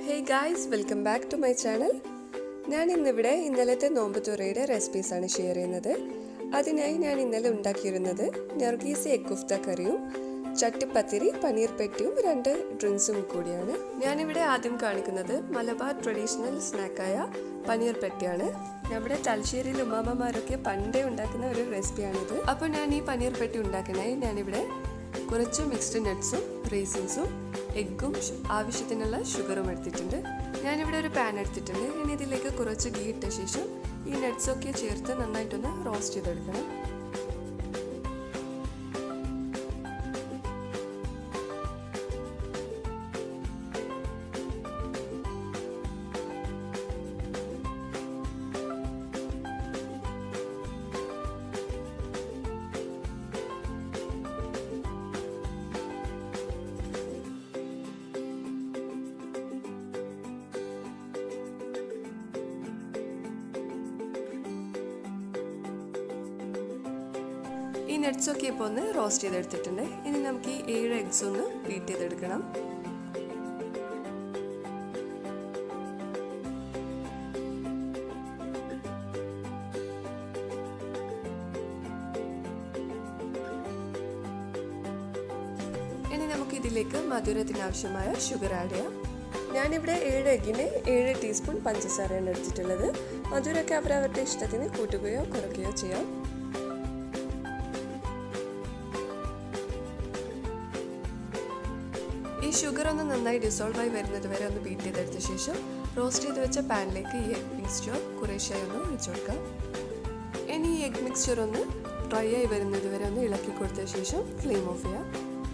hey guys welcome back to my channel ഞാൻ ഇന്നിവിടെ ഇന്നലത്തെ നോമ്പ് തുറയുടെ റെസിപ്പീസാണ് ഷെയർ ചെയ്യുന്നത് അതിനായി ഞാൻ ഇന്നലെ ഉണ്ടാക്കിയിരുന്നത് നർഗീസ് എഗ് കുഫ്ത കറിയും ചട്ടിപ്പത്തിരി പനീർ പെട്ടിയും രണ്ട് ഡ്രിങ്ക്സും കൂടിയാണ് ഞാനിവിടെ ആദ്യം കാണിക്കുന്നത് മലബാർ ട്രഡീഷണൽ സ്നാക്കായ പനീർ പെട്ടിയാണ് നമ്മുടെ തലശ്ശേരിയിൽ ഉമ്മാമ്മമാരൊക്കെ പണ്ടേ ഉണ്ടാക്കുന്ന ഒരു റെസിപ്പിയാണിത് അപ്പോൾ ഞാൻ ഈ പനീർ പെട്ടി ഉണ്ടാക്കാനായി ഞാനിവിടെ കുറച്ച് മിക്സ്ഡ് നട്ട്സും റേസിൻസും എഗ്ഗും ആവശ്യത്തിനുള്ള ഷുഗറും എടുത്തിട്ടുണ്ട് ഞാനിവിടെ ഒരു പാൻ എടുത്തിട്ടുണ്ട് ഇനി ഇതിലേക്ക് കുറച്ച് ഗീ ഇട്ട ശേഷം ഈ നട്ട്സൊക്കെ ചേർത്ത് നന്നായിട്ടൊന്ന് റോസ്റ്റ് ചെയ്തെടുക്കണം ഈ നട്ട്സൊക്കെ ഇപ്പോൾ ഒന്ന് റോസ്റ്റ് ചെയ്തെടുത്തിട്ടുണ്ട് ഇനി നമുക്ക് ഈ ഏഴ് എഗ്സ് ഒന്ന് ബീറ്റ് ചെയ്തെടുക്കണം ഇനി നമുക്ക് ഇതിലേക്ക് മധുരത്തിന് ആവശ്യമായ ഷുഗർ ആഡ് ചെയ്യാം ഞാനിവിടെ ഏഴ് എഗ്ഗിന് ഏഴ് ടീസ്പൂൺ പഞ്ചസാരയാണ് എടുത്തിട്ടുള്ളത് മധുരമൊക്കെ അവരവരുടെ ഇഷ്ടത്തിന് കൂട്ടുകയോ കുറയ്ക്കുകയോ ചെയ്യാം ഈ ഷുഗർ ഒന്ന് നന്നായി ഡിസോൾവ് ആയി വരുന്നത് വരെ ഒന്ന് ബീറ്റ് ചെയ്തെടുത്ത ശേഷം റോസ്റ്റ് ചെയ്ത് വെച്ച പാനിലേക്ക് ഈ എഗ് മിക്സ്ചർ കുറേശ്ശായി ഒന്ന് ഒഴിച്ചു കൊടുക്കാം ഇനി ഈ എഗ് മിക്സ്ചർ ഒന്ന് ഡ്രൈ ആയി വരുന്നത് വരെ ഒന്ന് ഇളക്കി കൊടുത്ത ശേഷം ഫ്ലെയിം ഓഫ് ചെയ്യാം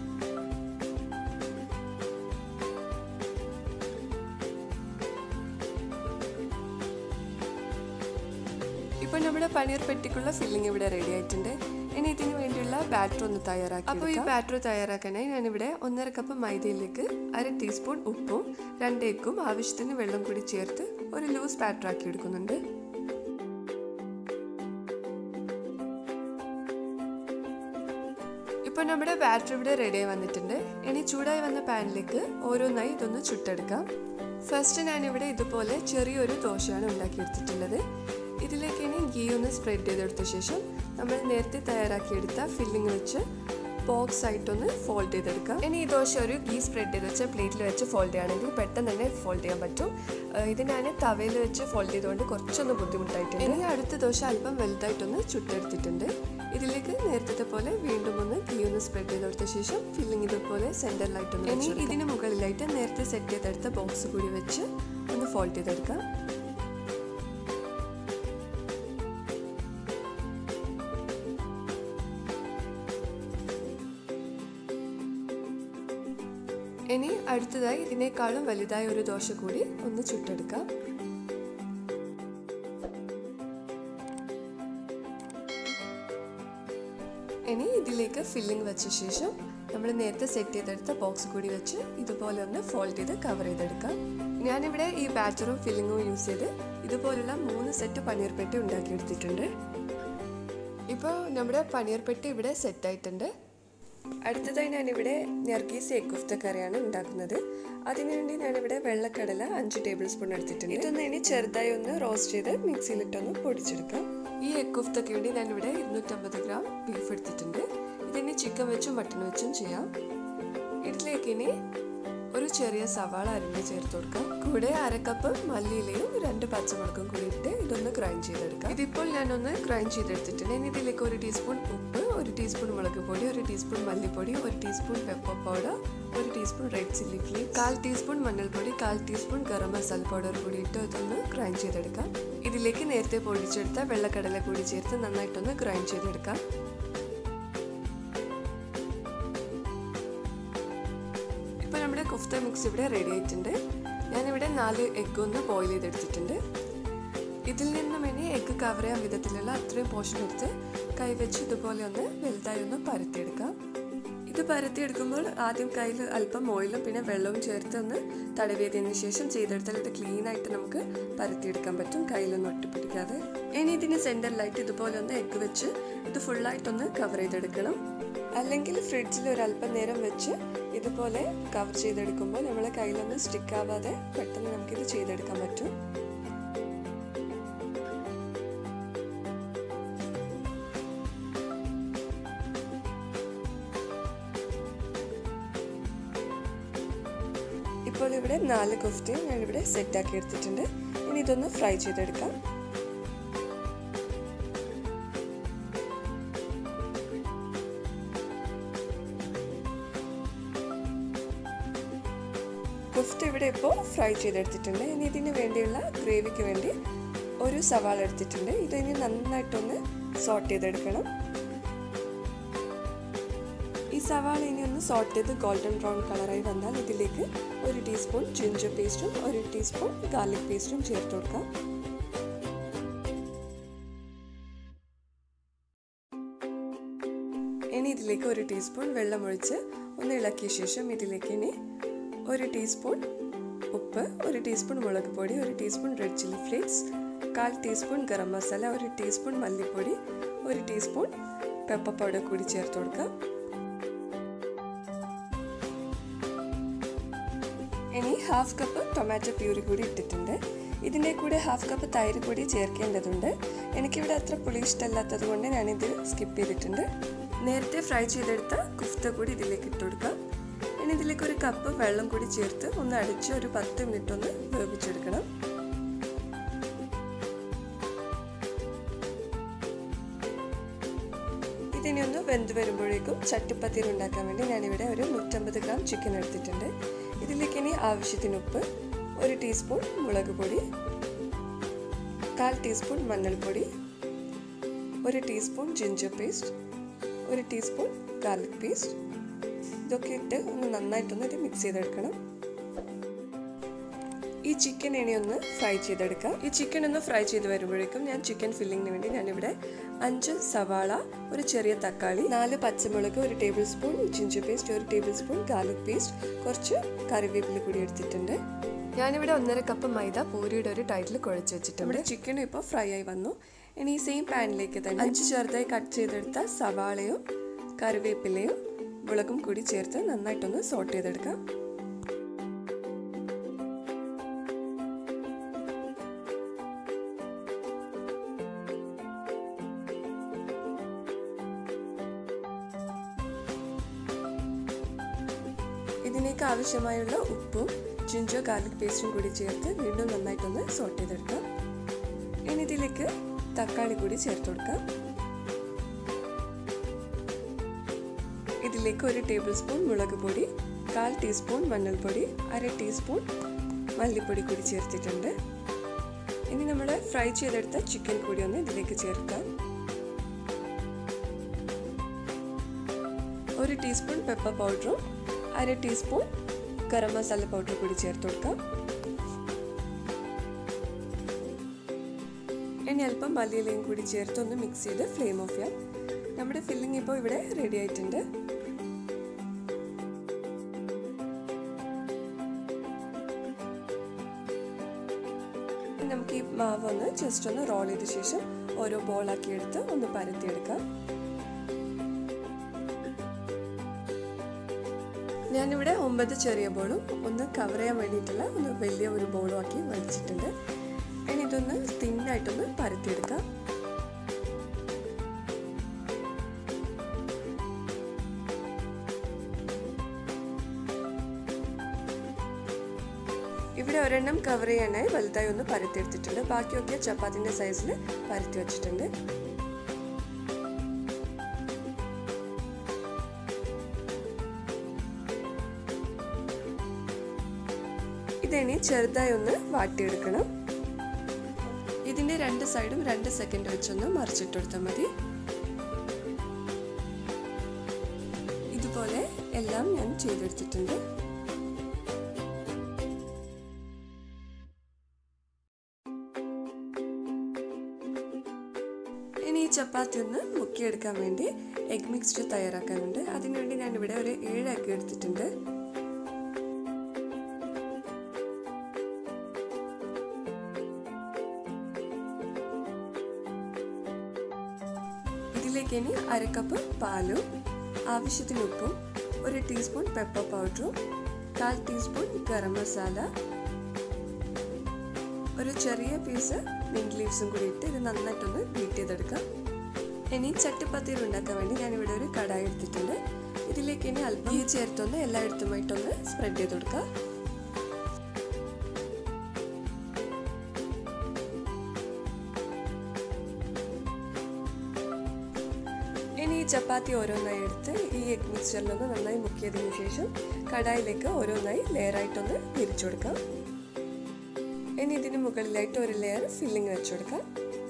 ഇപ്പോൾ നമ്മുടെ പനീർ പെട്ടിക്കുള്ള ഫില്ലിംഗ് ഇവിടെ റെഡി ആയിട്ടുണ്ട് ഇനി ഇതിന് വേണ്ടിയുള്ള ബാറ്റർ ഒന്ന് തയ്യാറാക്കി അപ്പോൾ ഈ ബാറ്റർ തയ്യാറാക്കാനായി ഞാനിവിടെ ഒന്നര കപ്പ് മൈദയിലേക്ക് അര ടീസ്പൂൺ ഉപ്പും രണ്ട് എഗ്ഗും ആവശ്യത്തിന് വെള്ളം കൂടി ചേർത്ത് ഒരു ലൂസ് ബാറ്റർ ആക്കി എടുക്കുന്നുണ്ട് ഇപ്പോൾ നമ്മുടെ ബാറ്റർ ഇവിടെ റെഡിയായി വന്നിട്ടുണ്ട് ഇനി ചൂടായി വന്ന പാനിലേക്ക് ഓരോന്നായി ഇതൊന്ന് ചുട്ടെടുക്കാം ഫസ്റ്റ് ഞാനിവിടെ ഇതുപോലെ ചെറിയൊരു ദോശയാണ് ഉണ്ടാക്കിയെടുത്തിട്ടുള്ളത് ഇതിലേക്ക് ഇനി ഗീ ഒന്ന് സ്പ്രെഡ് ചെയ്തെടുത്ത ശേഷം നമ്മൾ നേരത്തെ തയ്യാറാക്കിയെടുത്ത ഫില്ലിംഗ് വെച്ച് ബോക്സ് ആയിട്ടൊന്ന് ഫോൾഡ് ചെയ്തെടുക്കാം ഇനി ഈ ദോശ ഒരു ഗീ സ്പ്രെഡ് ചെയ്ത് വെച്ച പ്ലേറ്റിൽ വെച്ച് ഫോൾഡ് ചെയ്യുകയാണെങ്കിൽ പെട്ടെന്ന് തന്നെ ഫോൾഡ് ചെയ്യാൻ പറ്റും ഇത് ഞാൻ തവയിൽ വെച്ച് ഫോൾഡ് ചെയ്തുകൊണ്ട് കുറച്ചൊന്ന് ബുദ്ധിമുട്ടായിട്ടുണ്ട് ഇനി അടുത്ത ദോശ അല്പം വലുതായിട്ടൊന്ന് ചുട്ടെടുത്തിട്ടുണ്ട് ഇതിലേക്ക് നേരത്തെ പോലെ വീണ്ടും ഒന്ന് ഗീ ഒന്ന് സ്പ്രെഡ് ചെയ്തെടുത്ത ശേഷം ഫില്ലിംഗ് ഇതുപോലെ സെൻറ്ററിലായിട്ടൊന്ന് ഇനി ഇതിന് മുകളിലായിട്ട് നേരത്തെ സെറ്റ് ചെയ്തെടുത്ത ബോക്സ് കൂടി വെച്ച് ഒന്ന് ഫോൾഡ് ചെയ്തെടുക്കാം ഇനി അടുത്തതായി ഇതിനേക്കാളും വലുതായ ഒരു ദോശ കൂടി ഒന്ന് ചുട്ടെടുക്കാം ഇനി ഇതിലേക്ക് ഫില്ലിംഗ് വെച്ച ശേഷം നമ്മൾ നേരത്തെ സെറ്റ് ചെയ്തെടുത്ത ബോക്സ് കൂടി വെച്ച് ഇതുപോലെ ഒന്ന് ഫോൾഡ് ചെയ്ത് കവർ ചെയ്തെടുക്കാം ഞാനിവിടെ ഈ ബാറ്ററും ഫില്ലിങ്ങും യൂസ് ചെയ്ത് ഇതുപോലുള്ള മൂന്ന് സെറ്റ് പനീർ പെട്ടി ഉണ്ടാക്കിയെടുത്തിട്ടുണ്ട് ഇപ്പോൾ നമ്മുടെ പനീർ പെട്ടി ഇവിടെ സെറ്റായിട്ടുണ്ട് അടുത്തതായി ഞാനിവിടെ നർഗീസ് എഗ് കുഫ്ത കറിയാണ് ഉണ്ടാക്കുന്നത് അതിനുവേണ്ടി ഞാനിവിടെ വെള്ളക്കടല അഞ്ച് ടേബിൾ സ്പൂൺ എടുത്തിട്ടുണ്ട് ഇതൊന്ന് ഇനി ചെറുതായി ഒന്ന് റോസ്റ്റ് ചെയ്ത് മിക്സിയിലിട്ടൊന്ന് പൊടിച്ചെടുക്കാം ഈ എഗ് കുഫ്തയ്ക്ക് വേണ്ടി ഞാനിവിടെ ഇരുന്നൂറ്റമ്പത് ഗ്രാം ബീഫ് എടുത്തിട്ടുണ്ട് ഇതിനി ചിക്കൻ വെച്ചും മട്ടൺ വെച്ചും ചെയ്യാം ഇതിലേക്ക് ഇനി ഒരു ചെറിയ സവാള അരിഞ്ഞ് ചേർത്ത് കൊടുക്കാം കൂടെ അരക്കപ്പ് മല്ലിയിലയും രണ്ട് പച്ചമുളകും കൂടി ഇട്ട് ഇതൊന്ന് ഗ്രൈൻഡ് ചെയ്തെടുക്കാം ഇതിപ്പോൾ ഞാനൊന്ന് ഗ്രൈൻഡ് ചെയ്തെടുത്തിട്ടുണ്ട് ഇനി ഇതിലേക്ക് ഒരു ടീസ്പൂൺ ഉപ്പ് ഒരു ടീസ്പൂൺ മുളക് പൊടി ഒരു ടീസ്പൂൺ മല്ലിപ്പൊടി ഒരു ടീസ്പൂൺ പെപ്പർ പൗഡർ ഒരു ടീസ്പൂൺ റെഡ് ചില്ലി ഫ്ലേക്സ് കാൽ ടീസ്പൂൺ മഞ്ഞൾപ്പൊടി കാൽ ടീസ്പൂൺ ഗരം മസാല പൗഡർ കൂടി ഇട്ട് ഇതൊന്ന് ഗ്രൈൻഡ് ചെയ്തെടുക്കാം ഇതിലേക്ക് നേരത്തെ പൊടിച്ചെടുത്ത വെള്ളക്കടല കൂടി ചേർത്ത് നന്നായിട്ടൊന്ന് ഗ്രൈൻഡ് ചെയ്തെടുക്കാം ഇപ്പോൾ നമ്മുടെ കുഫ്ത മിക്സ് ഇവിടെ റെഡി ആയിട്ടുണ്ട് ഞാനിവിടെ നാല് എഗ്ഗ് ഒന്ന് ബോയിൽ ചെയ്തെടുത്തിട്ടുണ്ട് ഇതിൽ നിന്നും ഇനി എഗ്ഗ് കവർ ചെയ്യാൻ വിധത്തിലുള്ള അത്രയും പോർഷൻ എടുത്ത് കൈവച്ച് ഇതുപോലെ ഒന്ന് വലുതായി ഒന്ന് പരത്തിയെടുക്കാം ഇത് പരത്തിയെടുക്കുമ്പോൾ ആദ്യം കയ്യിൽ അല്പം ഓയിലും പിന്നെ വെള്ളവും ചേർത്ത് ഒന്ന് തടവിയതിന് ശേഷം ചെയ്തെടുത്താൽ ഇത് ക്ലീൻ ആയിട്ട് നമുക്ക് പരത്തിയെടുക്കാൻ പറ്റും കയ്യിലൊന്നും ഒട്ടിപ്പിടിക്കാതെ ഇനി ഇതിന് സെൻറ്ററിലായിട്ട് ഇതുപോലെ ഒന്ന് എഗ്ഗ് വെച്ച് ഇത് ഫുള്ളായിട്ടൊന്ന് കവർ ചെയ്തെടുക്കണം അല്ലെങ്കിൽ ഫ്രിഡ്ജിൽ ഒരു അല്പം നേരം വെച്ച് ഇതുപോലെ കവർ ചെയ്തെടുക്കുമ്പോൾ നമ്മളെ കയ്യിലൊന്നും സ്റ്റിക്ക് ആവാതെ പെട്ടെന്ന് നമുക്കിത് ചെയ്തെടുക്കാൻ പറ്റും ഇപ്പോൾ ഇവിടെ നാല് കുഫ്റ്റയും ഞാനിവിടെ സെറ്റാക്കി എടുത്തിട്ടുണ്ട് ഇനി ഇതൊന്ന് ഫ്രൈ ചെയ്തെടുക്കാം കുഫ്റ്റ് ഇവിടെ ഇപ്പോൾ ഫ്രൈ ചെയ്തെടുത്തിട്ടുണ്ട് ഇനി ഇതിന് വേണ്ടിയുള്ള ഗ്രേവിക്ക് വേണ്ടി ഒരു സവാള എടുത്തിട്ടുണ്ട് ഇത് ഇനി നന്നായിട്ടൊന്ന് സോട്ട് ചെയ്തെടുക്കണം ഈ സവാള ഇനി ഒന്ന് സോട്ട് ചെയ്ത് ഗോൾഡൻ ബ്രൗൺ കളറായി വന്നാൽ ഇതിലേക്ക് ഒരു ടീസ്പൂൺ ജിഞ്ചർ പേസ്റ്റും ഒരു ടീസ്പൂൺ ഗാർലിക് പേസ്റ്റും ചേർത്ത് കൊടുക്കാം ഇനി ഇതിലേക്ക് ഒരു ടീസ്പൂൺ വെള്ളമൊഴിച്ച് ഒന്ന് ഇളക്കിയ ശേഷം ഇതിലേക്ക് ഇനി ഒരു ടീസ്പൂൺ ഉപ്പ് ഒരു ടീസ്പൂൺ മുളക് പൊടി ഒരു ടീസ്പൂൺ റെഡ് ചില്ലി ഫ്ലേക്സ് കാൽ ടീസ്പൂൺ ഗരം മസാല ഒരു ടീസ്പൂൺ മല്ലിപ്പൊടി ഒരു ടീസ്പൂൺ പെപ്പർ പൗഡർ കൂടി ചേർത്ത് കൊടുക്കാം ഇനി ഹാഫ് കപ്പ് ടൊമാറ്റോ പ്യൂരി കൂടി ഇട്ടിട്ടുണ്ട് ഇതിൻ്റെ കൂടെ ഹാഫ് കപ്പ് തൈര് കൂടി ചേർക്കേണ്ടതുണ്ട് എനിക്കിവിടെ അത്ര പുളി ഇഷ്ടമല്ലാത്തത് കൊണ്ട് ഞാനിത് സ്കിപ്പ് ചെയ്തിട്ടുണ്ട് നേരത്തെ ഫ്രൈ ചെയ്തെടുത്ത കുഫ്ത കൂടി ഇതിലേക്ക് ഇട്ട് കൊടുക്കാം ഇനി ഇതിലേക്ക് ഒരു കപ്പ് വെള്ളം കൂടി ചേർത്ത് ഒന്ന് അടിച്ച് ഒരു പത്ത് മിനിറ്റ് ഒന്ന് വേവിച്ചെടുക്കണം ഇതിനി ഒന്ന് വെന്ത് വരുമ്പോഴേക്കും ചട്ടിപ്പത്തിരി ഉണ്ടാക്കാൻ വേണ്ടി ഞാനിവിടെ ഒരു നൂറ്റമ്പത് ഗ്രാം ചിക്കൻ എടുത്തിട്ടുണ്ട് ഇതിലേക്ക് ഇനി ആവശ്യത്തിന് ഉപ്പ് ഒരു ടീസ്പൂൺ മുളക് പൊടി കാൽ ടീസ്പൂൺ മഞ്ഞൾപ്പൊടി ഒരു ടീസ്പൂൺ ജിഞ്ചർ പേസ്റ്റ് ഒരു ടീസ്പൂൺ ഗാർലിക് പേസ്റ്റ് ഇതൊക്കെ ഇട്ട് ഒന്ന് നന്നായിട്ടൊന്ന് ഇത് മിക്സ് ചെയ്തെടുക്കണം ഈ ചിക്കൻ ഇനി ഒന്ന് ഫ്രൈ ചെയ്തെടുക്കാം ഈ ചിക്കൻ ഒന്ന് ഫ്രൈ ചെയ്ത് വരുമ്പോഴേക്കും ഞാൻ ചിക്കൻ ഫില്ലിങ്ങിന് വേണ്ടി ഞാനിവിടെ അഞ്ച് സവാള ഒരു ചെറിയ തക്കാളി നാല് പച്ചമുളക് ഒരു ടേബിൾ സ്പൂൺ ജിഞ്ചർ പേസ്റ്റ് ഒരു ടേബിൾ സ്പൂൺ ഗാർലിക് പേസ്റ്റ് കുറച്ച് കറിവേപ്പില കൂടി എടുത്തിട്ടുണ്ട് ഞാനിവിടെ ഒന്നര കപ്പ് മൈദ പൂരിയുടെ ഒരു ടൈറ്റിൽ കുഴച്ച് വെച്ചിട്ടുണ്ട് നമ്മുടെ ചിക്കനും ഇപ്പോൾ ഫ്രൈ ആയി വന്നു ഇനി ഈ സെയിം പാനിലേക്ക് തന്നെ അഞ്ച് ചെറുതായി കട്ട് ചെയ്തെടുത്ത സവാളയും കറിവേപ്പിലയും മുളകും കൂടി ചേർത്ത് നന്നായിട്ടൊന്ന് സോട്ട് ചെയ്തെടുക്കാം ഇതിലേക്ക് ആവശ്യമായുള്ള ഉപ്പും ജിഞ്ചർ ഗാർലിക് പേസ്റ്റും കൂടി ചേർത്ത് വീണ്ടും നന്നായിട്ടൊന്ന് സോട്ട് ചെയ്തെടുക്കാം ഇനി ഇതിലേക്ക് തക്കാളി കൂടി ചേർത്ത് കൊടുക്കാം ഇതിലേക്ക് ഒരു ടേബിൾ സ്പൂൺ മുളക് പൊടി കാൽ ടീസ്പൂൺ മഞ്ഞൾപ്പൊടി അര ടീസ്പൂൺ മല്ലിപ്പൊടി കൂടി ചേർത്തിട്ടുണ്ട് ഇനി നമ്മൾ ഫ്രൈ ചെയ്തെടുത്ത ചിക്കൻ കൂടി ഒന്ന് ഇതിലേക്ക് ചേർക്കാം ഒരു ടീസ്പൂൺ പെപ്പർ പൗഡറും അര ടീസ്പൂൺ ഗരം മസാല പൗഡർ കൂടി ചേർത്ത് കൊടുക്കാം ഇനി അല്പം മല്ലിയിലയും കൂടി ചേർത്ത് ഒന്ന് മിക്സ് ചെയ്ത് ഫ്ലെയിം ഓഫ് ചെയ്യാം നമ്മുടെ ഫില്ലിംഗ് ഇപ്പോൾ ഇവിടെ റെഡി ആയിട്ടുണ്ട് നമുക്ക് ഈ മാവ് ഒന്ന് ജസ്റ്റ് ഒന്ന് റോൾ ചെയ്ത ശേഷം ഓരോ ബോളാക്കി എടുത്ത് ഒന്ന് പരത്തിയെടുക്കാം ഞാനിവിടെ ഒമ്പത് ചെറിയ ബോളും ഒന്ന് കവർ ചെയ്യാൻ വേണ്ടിയിട്ടുള്ള ഒന്ന് വലിയ ഒരു ബോളും ആക്കി വലിച്ചിട്ടുണ്ട് ഇനി ഇതൊന്ന് തിന്നായിട്ടൊന്ന് പരത്തിയെടുക്കാം ഇവിടെ ഒരെണ്ണം കവർ ചെയ്യാനായി വലുതായി ഒന്ന് പരത്തിയെടുത്തിട്ടുണ്ട് ബാക്കിയൊക്കെ ചപ്പാത്തിൻ്റെ സൈസിൽ പരത്തി വെച്ചിട്ടുണ്ട് ഇതിനി ചെറുതായി ഒന്ന് വാട്ടിയെടുക്കണം ഇതിന്റെ രണ്ട് സൈഡും രണ്ട് സെക്കൻഡ് വെച്ചൊന്ന് മറിച്ചിട്ടെടുത്താൽ മതി ഇതുപോലെ എല്ലാം ഞാൻ ചെയ്തെടുത്തിട്ടുണ്ട് ഇനി ഈ ചപ്പാത്തി ഒന്ന് മുക്കിയെടുക്കാൻ വേണ്ടി എഗ് മിക്സ്ചർ തയ്യാറാക്കാനുണ്ട് അതിനുവേണ്ടി ഞാൻ ഇവിടെ ഒരു ഏഴ് എഗ് എടുത്തിട്ടുണ്ട് ഇതിലേക്ക് ഇനി അര കപ്പ് പാലും ആവശ്യത്തിന് ഉപ്പും ഒരു ടീസ്പൂൺ പെപ്പർ പൗഡറും കാൽ ടീസ്പൂൺ ഗരം മസാല ഒരു ചെറിയ പീസ് മിൻറ്റ് ലീവ്സും കൂടി ഇട്ട് ഇത് നന്നായിട്ടൊന്ന് ബീറ്റ് ചെയ്തെടുക്കാം ഇനി ചട്ടിപ്പത്തിയിൽ ഉണ്ടാക്കാൻ വേണ്ടി ഞാനിവിടെ ഒരു കടായി എടുത്തിട്ടുണ്ട് ഇതിലേക്ക് ഇനി അല്പം ഈ ചേർത്തൊന്ന് എല്ലായിടത്തുമായിട്ടൊന്ന് സ്പ്രെഡ് ചെയ്ത് കൊടുക്കാം ഇനി ഈ ചപ്പാത്തി ഓരോന്നായി എടുത്ത് ഈ എഗ് മിക്സ്ചറിലൊന്ന് നന്നായി മുക്കിയതിനു ശേഷം കടായിലേക്ക് ഓരോന്നായി ലെയറായിട്ടൊന്ന് വിരിച്ചു കൊടുക്കാം ഇനി ഇതിന് മുകളിലായിട്ട് ഒരു ലെയർ ഫില്ലിംഗ് വെച്ചു കൊടുക്കാം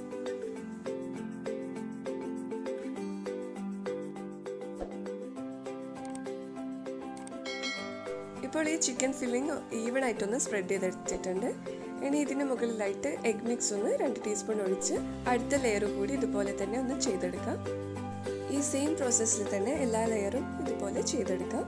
ഇപ്പോൾ ഈ ചിക്കൻ ഫില്ലിംഗ് ഈവൺ ആയിട്ടൊന്ന് സ്പ്രെഡ് ചെയ്തെടുത്തിട്ടുണ്ട് ഇനി ഇതിന് മുകളിലായിട്ട് എഗ് മിക്സ് ഒന്ന് രണ്ട് ടീസ്പൂൺ ഒഴിച്ച് അടുത്ത ലെയർ കൂടി ഇതുപോലെ തന്നെ ഒന്ന് ചെയ്തെടുക്കാം ഈ സെയിം പ്രോസസ്സിൽ തന്നെ എല്ലാ ലെയറും ഇതുപോലെ ചെയ്തെടുക്കാം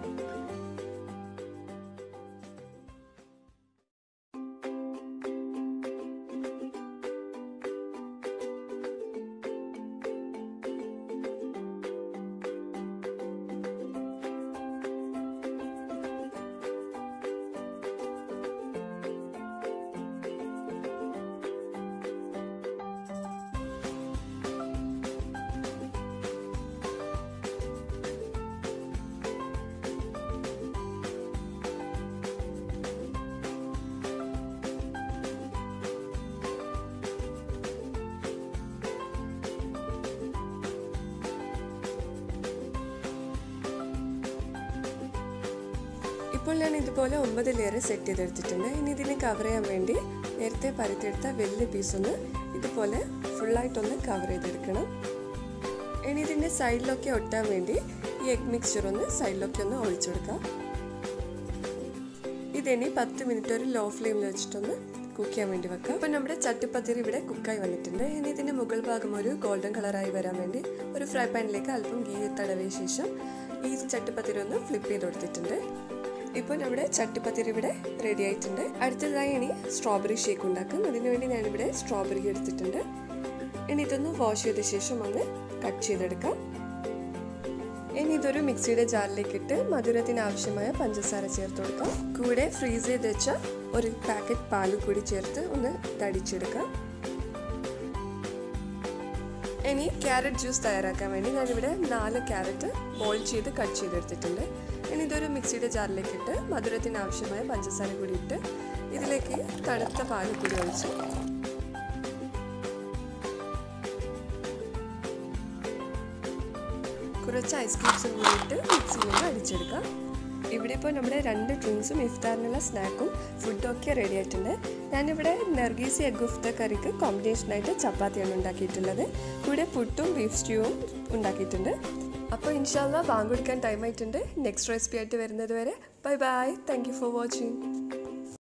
ഇപ്പോൾ ഞാൻ ഇതുപോലെ ഒമ്പത് ലെയർ സെറ്റ് ചെയ്തെടുത്തിട്ടുണ്ട് ഇനി ഇതിനെ കവർ ചെയ്യാൻ വേണ്ടി നേരത്തെ പരത്തിയെടുത്ത വലിയ പീസൊന്ന് ഇതുപോലെ ഫുള്ളായിട്ടൊന്ന് കവർ ചെയ്തെടുക്കണം ഇനി ഇതിൻ്റെ സൈഡിലൊക്കെ ഒട്ടാൻ വേണ്ടി ഈ എഗ് മിക്സ്ചർ ഒന്ന് സൈഡിലൊക്കെ ഒന്ന് ഒഴിച്ചു കൊടുക്കാം ഇതിനി പത്ത് മിനിറ്റ് ഒരു ലോ ഫ്ലെയിമിൽ വെച്ചിട്ടൊന്ന് കുക്ക് ചെയ്യാൻ വേണ്ടി വെക്കാം അപ്പോൾ നമ്മുടെ ചട്ടിപ്പത്തിരി ഇവിടെ കുക്കായി വന്നിട്ടുണ്ട് ഇനി ഇതിൻ്റെ മുകൾ ഭാഗം ഒരു ഗോൾഡൻ കളറായി വരാൻ വേണ്ടി ഒരു ഫ്രൈ പാനിലേക്ക് അല്പം ഗീ തടവിയ ശേഷം ഈ ചട്ടിപ്പത്തിരി ഒന്ന് ഫ്ലിപ്പ് ചെയ്ത് കൊടുത്തിട്ടുണ്ട് ഇപ്പോൾ നമ്മുടെ ചട്ടിപ്പത്തിരി ഇവിടെ റെഡി ആയിട്ടുണ്ട് അടുത്തതായി ഇനി സ്ട്രോബെറി ഷേക്ക് ഉണ്ടാക്കും അതിനുവേണ്ടി ഞാനിവിടെ സ്ട്രോബെറി എടുത്തിട്ടുണ്ട് ഇനി ഇതൊന്ന് വാഷ് ചെയ്ത ശേഷം ഒന്ന് കട്ട് ചെയ്തെടുക്കാം ഇനി ഇതൊരു മിക്സിയുടെ ജാറിലേക്ക് ഇട്ട് മധുരത്തിന് ആവശ്യമായ പഞ്ചസാര ചേർത്ത് കൊടുക്കാം കൂടെ ഫ്രീസ് ചെയ്ത് വെച്ച ഒരു പാക്കറ്റ് പാല് കൂടി ചേർത്ത് ഒന്ന് തടിച്ചെടുക്കാം ഇനി ക്യാരറ്റ് ജ്യൂസ് തയ്യാറാക്കാൻ വേണ്ടി ഞാനിവിടെ നാല് ക്യാരറ്റ് ബോയിൽ ചെയ്ത് കട്ട് ചെയ്തെടുത്തിട്ടുണ്ട് ഇനി ഇതൊരു മിക്സിയുടെ ജാറിലേക്ക് ഇട്ട് മധുരത്തിന് ആവശ്യമായ പഞ്ചസാര കൂടി ഇട്ട് ഇതിലേക്ക് തണുത്ത പാല് കൂടി ഒഴിച്ച് കുറച്ച് ഐസ് ക്യൂബ്സും കൂടി ഇട്ട് മിക്സിയിൽ നിന്ന് അടിച്ചെടുക്കാം ഇവിടെ ഇപ്പോൾ നമ്മുടെ രണ്ട് ഡ്രിങ്ക്സും ഇഫ്താറിനുള്ള സ്നാക്കും ഫുഡും ഒക്കെ റെഡി ആയിട്ടുണ്ട് ഞാനിവിടെ നെർഗീസി എഗ് ഉഫ്ത കറിക്ക് കോമ്പിനേഷനായിട്ട് ചപ്പാത്തിയാണ് ഉണ്ടാക്കിയിട്ടുള്ളത് കൂടെ പുട്ടും ബീഫ് സ്റ്റ്യൂവും ഉണ്ടാക്കിയിട്ടുണ്ട് അപ്പോൾ ഇൻഷാല്ല ബാങ്ക് കൊടുക്കാൻ ടൈം ആയിട്ടുണ്ട് നെക്സ്റ്റ് റെസിപ്പി ആയിട്ട് വരുന്നത് വരെ bye bye thank you for watching